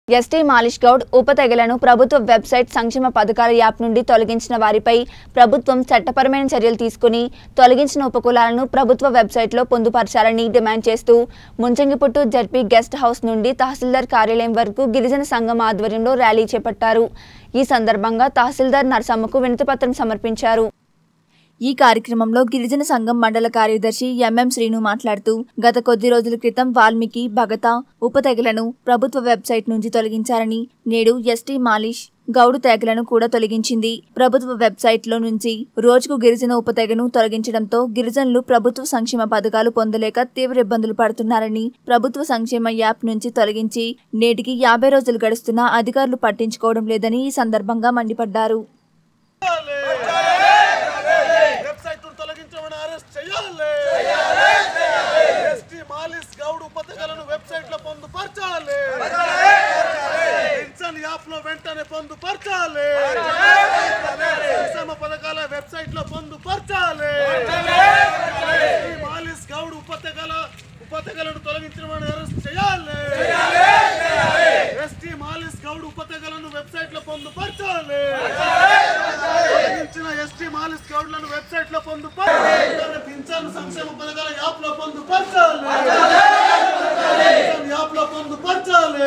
ST మాలిష్ Goud ఉపతెగలను ప్రభుత్వ website సంక్షేమ పథకాల యాప్ నుండి తొలగించిన వారిపై ప్రభుత్వం చట్టపరమైన చర్యలు తీసుకుని తొలగించిన ఉపకులాలను ప్రభుత్వ వెబ్సైట్లో పొందుపరచాలని డిమాండ్ చేస్తూ ముంచంగిపుట్టు జడ్పీ గెస్ట్ హౌస్ నుండి తహసీల్దార్ కార్యాలయం వరకు గిరిజన సంఘం ఆధ్వర్యంలో ర్యాలీ చేపట్టారు ఈ సందర్భంగా తహసీల్దార్ నర్సమ్మకు వినతిపత్రం సమర్పించారు ఈ కార్యక్రమంలో గిరిజన సంఘం మండల కార్యదర్శి ఎంఎం శ్రీను మాట్లాడుతూ గత కొద్ది రోజుల క్రితం వాల్మీకి భగత ఉపతెగలను ప్రభుత్వ వెబ్సైట్ నుంచి తొలగించారని నేడు ఎస్టీ మాలిష్ గౌడు తెగలను కూడా తొలగించింది ప్రభుత్వ వెబ్సైట్ లో నుంచి రోజుకు గిరిజన ఉపతెగను తొలగించడంతో గిరిజనులు ప్రభుత్వ సంక్షేమ పథకాలు పొందలేక తీవ్ర ఇబ్బందులు పడుతున్నారని ప్రభుత్వ సంక్షేమ యాప్ నుంచి తొలగించి నేటికి యాభై రోజులు గడుస్తున్నా అధికారులు పట్టించుకోవడం లేదని ఈ సందర్భంగా మండిపడ్డారు వెబ్సైట్ ను తొలగించమని అరెస్ట్ చేయాలి ఎస్టీ మాలిస్ గౌడ్ పథకాలను వెబ్సైట్ లో పొందుపరచాలి పెన్షన్ యాప్ లో వెంటనే పొందుపరచాలి సంక్షేమ పథకాల వెబ్సైట్ లో పొందుపరచాలి ఎస్టీ మాలిస్ గౌడ్ ఉపతకాల ఉపతకాలను తొలగించమని అరెస్ట్ చేయాలి ఎస్టీ మాలిస్ గౌడ్ ఉపతకాలను వెబ్సైట్ లో పొందుపరచాలి తొలగించిన ఎస్టీ మాలిస్ గౌడ్లను వెబ్సైట్ లో పొందుపరచాలి పింఛన్ సంక్షేమ పథకాల యాప్ లో పొందుపరచాలి పింఛన్ యాప్ లో పొందుపరచాలి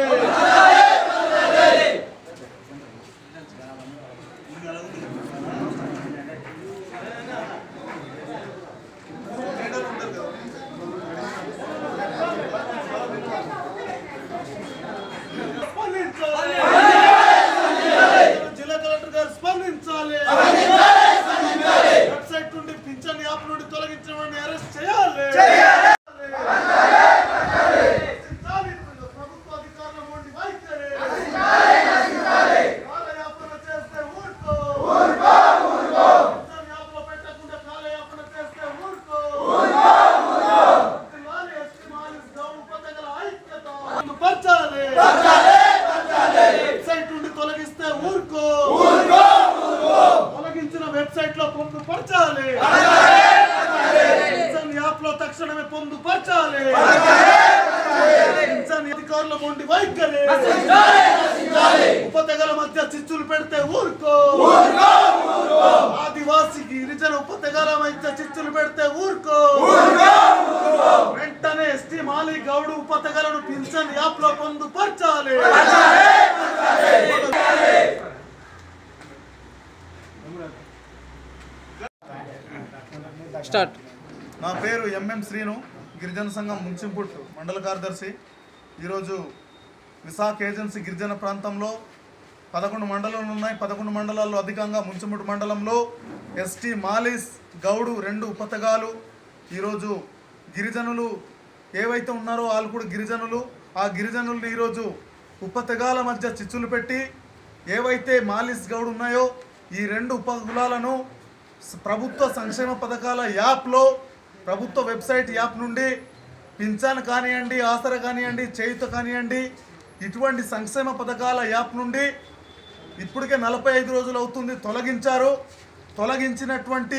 స్పందించాలి జిల్లా కలెక్టర్ గారు స్పందించాలి వెబ్సైట్ నుండి పింఛన్ యాప్ నుండి తొలగించమని అరెస్ట్ చేయాలి రక్షించాలి. ప్రభుత్వ అధికారుల నుండి వైఖరి. కాలయాపన చేస్తే ఊరుకో. పింఛన్ యాప్లో పెట్టకుండా కాలయాపన చేస్తే ఊరుకో. వర్ధిల్లాలి ఎస్టీ మాలిస్ గౌడ్ ఉపతగల ఐక్యత. పొందుపరచాలి. వెబ్సైట్ నుండి తొలగిస్తే ఊరుకో తొలగించిన వెబ్సైట్ లో పొందుపరచాలి పింఛన్ యాప్ లో తక్షణమే పొందుపరచాలి పింఛన్ అధికారుల మొండి వైఖరి ఉపతెగల మధ్య చిచ్చులు పెడితే ఊరుకో ఆదివాసి గిరిజన ఉపతెగల మధ్య చిచ్చులు పెడితే ఊరుకో వెంటనే ఎస్టీ మాలి గౌడు ఉపతెగలను పింఛన్ యాప్ లో పొందుపరచాలి స్టార్ట్ నా పేరు ఎంఎం శ్రీను గిరిజన సంఘం ముంచింపుట్ మండల కార్యదర్శి ఈరోజు విశాఖ ఏజెన్సీ గిరిజన ప్రాంతంలో పదకొండు మండలాలు ఉన్నాయి పదకొండు మండలాల్లో అధికంగా ముంచుముట్టు మండలంలో ఎస్టీ మాలిస్ గౌడు రెండు ఉపతగాలు ఈరోజు గిరిజనులు ఏవైతే ఉన్నారో వాళ్ళు కూడా గిరిజనులు ఆ గిరిజనుల్ని ఈరోజు ఉపతగాల మధ్య చిచ్చులు పెట్టి ఏవైతే మాలిస్ గౌడ్ ఉన్నాయో ఈ రెండు ఉపకులాలను స- ప్రభుత్వ సంక్షేమ పథకాల యాప్లో ప్రభుత్వ వెబ్సైట్ యాప్ నుండి పింఛన్ కానివ్వండి ఆసర కానివ్వండి చేయుత కానివ్వండి ఇటువంటి సంక్షేమ పథకాల యాప్ నుండి ఇప్పటికే నలభై ఐదు రోజులు అవుతుంది తొలగించారు తొలగించినటువంటి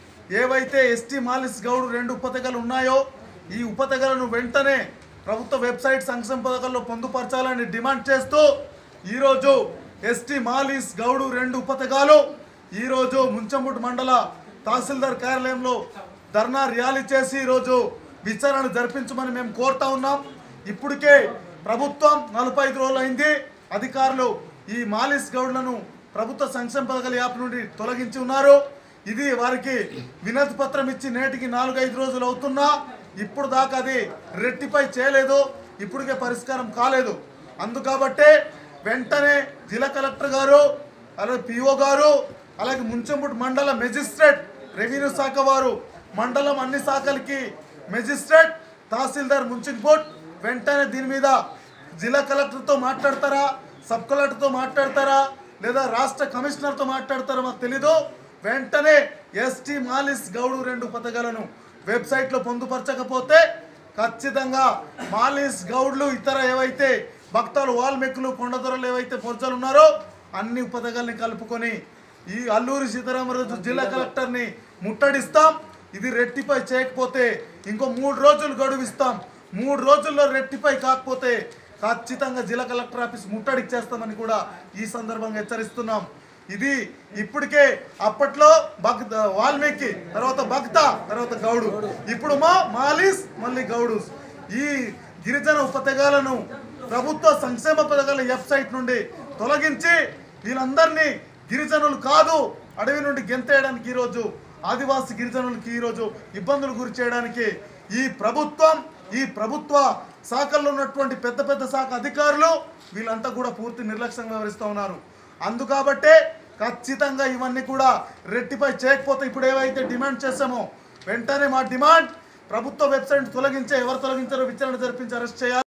ఏవైతే ఎస్టీ మాలిస్ గౌడ్ రెండు ఉపతకాలు ఉన్నాయో ఈ ఉపతకాలను వెంటనే ప్రభుత్వ వెబ్సైట్ సంక్షేమ పథకాల్లో పొందుపరచాలని డిమాండ్ చేస్తూ ఈరోజు ఎస్టీ మాలిస్ గౌడు రెండు ఉపతకాలు ఈరోజు ముంచముట్ మండల తహసీల్దార్ కార్యాలయంలో ధర్నా ర్యాలీ చేసి ఈరోజు విచారణ జరిపించమని మేము కోరుతా ఉన్నాం ఇప్పటికే ప్రభుత్వం నలభై ఐదు రోజులు అయింది అధికారులు ఈ మాలిస్ గౌడ్లను ప్రభుత్వ సంక్షేమ పథకాల యాప్ నుండి తొలగించి ఉన్నారు ఇది వారికి వినతి పత్రం ఇచ్చి నేటికి నాలుగైదు రోజులు అవుతున్నా ఇప్పుడు దాకా అది రెట్టిపై చేయలేదు ఇప్పటికే పరిష్కారం కాలేదు అందుకాబట్టే వెంటనే జిల్లా కలెక్టర్ గారు అలాగే పిఓ గారు అలాగే ముంచంపుట్ మండల మెజిస్ట్రేట్ రెవెన్యూ శాఖ వారు మండలం అన్ని శాఖలకి మెజిస్ట్రేట్ తహసీల్దార్ ముంచింపుట్ వెంటనే దీని మీద జిల్లా కలెక్టర్తో మాట్లాడతారా సబ్ కలెక్టర్తో మాట్లాడతారా లేదా రాష్ట్ర కమిషనర్తో మాట్లాడతారా మాకు తెలీదు వెంటనే ఎస్టీ మాలిస్ గౌడు రెండు పథకాలను వెబ్సైట్లో పొందుపరచకపోతే ఖచ్చితంగా మాలిస్ గౌడ్లు ఇతర ఏవైతే భక్తులు వాల్మీకులు కొండదొరలు ఏవైతే పొరచలు ఉన్నారో అన్ని పథకాలని కలుపుకొని ఈ అల్లూరి సీతారామరాజు జిల్లా కలెక్టర్ని ముట్టడిస్తాం ఇది రెట్టిఫై చేయకపోతే ఇంకో మూడు రోజులు గడువు ఇస్తాం మూడు రోజుల్లో రెట్టిఫై కాకపోతే ఖచ్చితంగా జిల్లా కలెక్టర్ ఆఫీస్ ముట్టడికి చేస్తామని కూడా ఈ సందర్భంగా హెచ్చరిస్తున్నాం ఇది ఇప్పటికే అప్పట్లో భక్త వాల్మీకి తర్వాత భక్త తర్వాత గౌడు ఇప్పుడు మా మాలిస్ మళ్ళీ గౌడుస్ ఈ గిరిజన ఉపతెగాలను ప్రభుత్వ సంక్షేమ పథకాల వెబ్సైట్ నుండి తొలగించి వీళ్ళందరినీ గిరిజనులు కాదు అడవి నుండి గెంతేయడానికి ఈరోజు ఆదివాసి గిరిజనులకి ఈరోజు ఇబ్బందులు గురి చేయడానికి ఈ ప్రభుత్వం ఈ ప్రభుత్వ శాఖల్లో ఉన్నటువంటి పెద్ద పెద్ద శాఖ అధికారులు వీళ్ళంతా కూడా పూర్తి నిర్లక్ష్యంగా వ్యవహరిస్తూ ఉన్నారు అందుకాబట్టే ఖచ్చితంగా ఇవన్నీ కూడా రెట్టిఫై చేయకపోతే ఇప్పుడు ఏవైతే డిమాండ్ చేశామో వెంటనే మా డిమాండ్ ప్రభుత్వ వెబ్సైట్ తొలగించే ఎవరు తొలగించారో విచారణ జరిపించి అరెస్ట్ చేయాలి